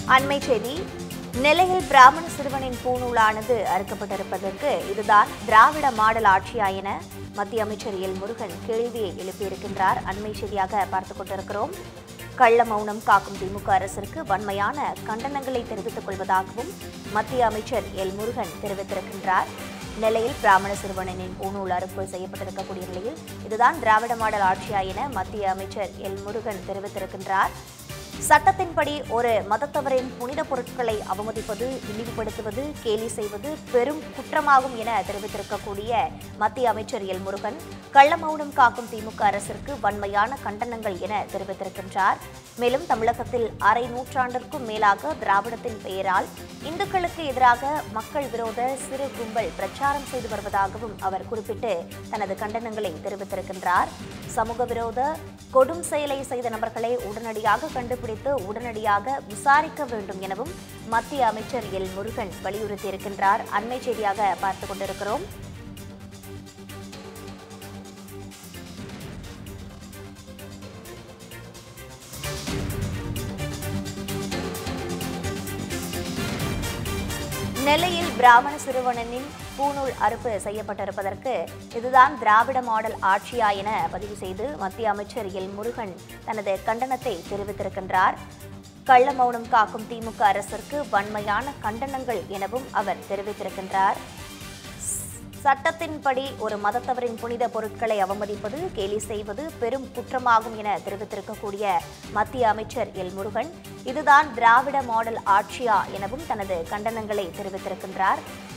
அண்மை செய்தி நெல்லையில் பிராமண சிறுவனின் பூநூலானது அறுக்கப்பட்டிருப்பதற்கு இதுதான் திராவிட மாடல் ஆட்சியா என மத்திய அமைச்சர் எல் முருகன் கேள்வியை எழுப்பியிருக்கின்றார் அண்மை செய்தியாக பார்த்துக் கொண்டிருக்கிறோம் கள்ள மௌனம் காக்கும் திமுக அரசிற்கு வன்மையான கண்டனங்களை தெரிவித்துக் கொள்வதாகவும் மத்திய அமைச்சர் எல் முருகன் தெரிவித்திருக்கின்றார் நெல்லையில் பிராமண சிறுவனின் பூநூல் அறுப்பு செய்யப்பட்டிருக்கக்கூடிய நிலையில் இதுதான் திராவிட மாடல் ஆட்சியா என மத்திய அமைச்சர் எல் முருகன் தெரிவித்திருக்கின்றார் சட்டத்தின்படி ஒரு மதத்தவரின் புனித பொருட்களை அவமதிப்பது இழிவுபடுத்துவது கேலி செய்வது பெரும் குற்றமாகும் என தெரிவித்திருக்கக்கூடிய மத்திய அமைச்சர் எல் முருகன் கள்ளமௌனம் காக்கும் திமுக அரசிற்கு வன்மையான கண்டனங்கள் என தெரிவித்திருக்கின்றார் மேலும் தமிழகத்தில் அரை நூற்றாண்டிற்கும் மேலாக திராவிடத்தின் பெயரால் இந்துக்களுக்கு எதிராக மக்கள் விரோத சிறு கும்பல் பிரச்சாரம் செய்து வருவதாகவும் அவர் குறிப்பிட்டு தனது கண்டனங்களை தெரிவித்திருக்கின்றார் சமூக விரோத கொடும் செயலை செய்த நபர்களை உடனடியாக கண்டுபிடித்து உடனடியாக விசாரிக்க வேண்டும் எனவும் மத்திய அமைச்சர் எல் முருகன் வலியுறுத்தியிருக்கின்றார் அண்மை செய்தியாக பார்த்துக் கொண்டிருக்கிறோம் நெல்லையில் பிராமண சிறுவனின் பூநூல் அறுப்பு செய்யப்பட்டிருப்பதற்கு இதுதான் திராவிட மாடல் ஆட்சியா என பதிவு செய்து மத்திய அமைச்சர் எல் முருகன் தனது கண்டனத்தை தெரிவித்திருக்கின்றார் கள்ள மௌனம் காக்கும் திமுக அரசிற்கு வன்மையான கண்டனங்கள் எனவும் அவர் தெரிவித்திருக்கின்றார் சட்டத்தின்படி ஒரு மதத்தவரின் புனித பொருட்களை அவமதிப்பது கேலி செய்வது பெரும் குற்றமாகும் என தெரிவித்திருக்கக்கூடிய மத்திய அமைச்சர் எல் முருகன் இதுதான் திராவிட மாடல் ஆட்சியா எனவும் தனது கண்டனங்களை தெரிவித்திருக்கின்றார்